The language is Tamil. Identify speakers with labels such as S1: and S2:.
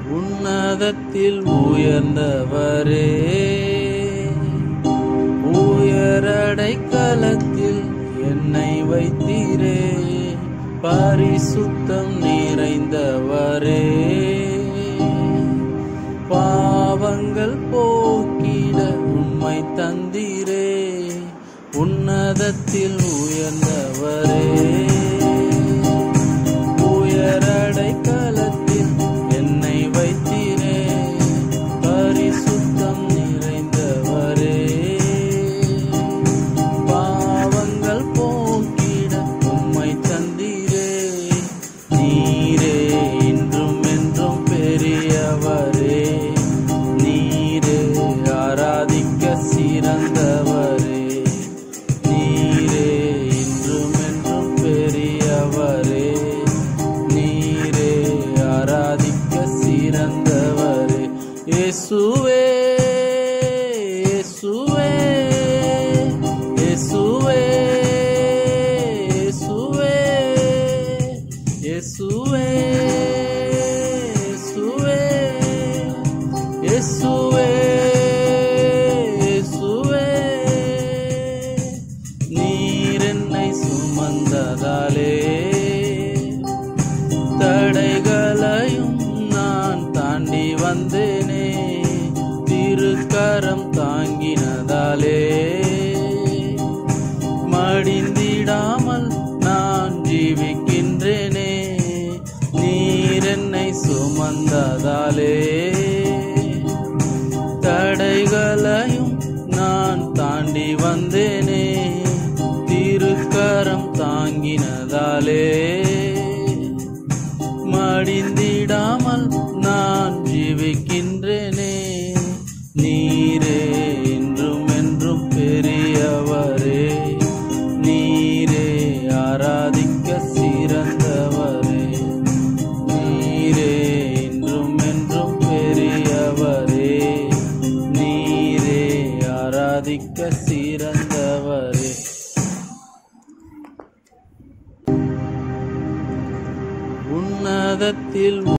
S1: உன்னதத்தில் உயர்ந்தவரே உயரடைக்கலத்தில் என்னை வைத்தீரே பரிசுத்தம் நிறைந்தவரே பாவங்கள் போக்கிட உம்மை தந்தீரே உன்னதத்தில் உயர்ந்தவரே உயரடைக்கலத்தில் என்னை வைத்தீரே பரிசுத்தம் நிறைந்தவரே பாவங்கள் போக்கிட உம்மை தந்தீரே நீரே இன்றும் என்றும் பெரியவரே நீரே ஆராதிக்க சிறந்தவரே நீரே இன்றும் என்றும் பெரியவரே நீரே ஆராதிக்க சிறந்தவரே இயேசுவே இயேசுவே இயேசுவே இயேசுவே இயேசுவே இயேசுவே இயேசுவே இயேசுவே நீர் என்னை சுமந்ததாலே தடைகளையும் நான் தாண்டி வந்தேனே திருக்கரம் தாங்கினதாலே மடிந்திடாமல் நான் ஜீவிக்கின்றேனே நீர் என்னை சுமந்ததாலே தடைகளையும் நான் தாண்டி வந்தேனே திருக்கரம் தாங்கினதாலே மடிந்திடாமல் நான் ஜீவிக்கின்றேனே நீரே என்றும் என்றும் பெரியவரே நீரே ஆராதிக்க சிறந்தவரே நீரே என்றும் என்றும் பெரியவரே நீரே ஆராதிக்க சிறந்தவரே உன்னதத்தில்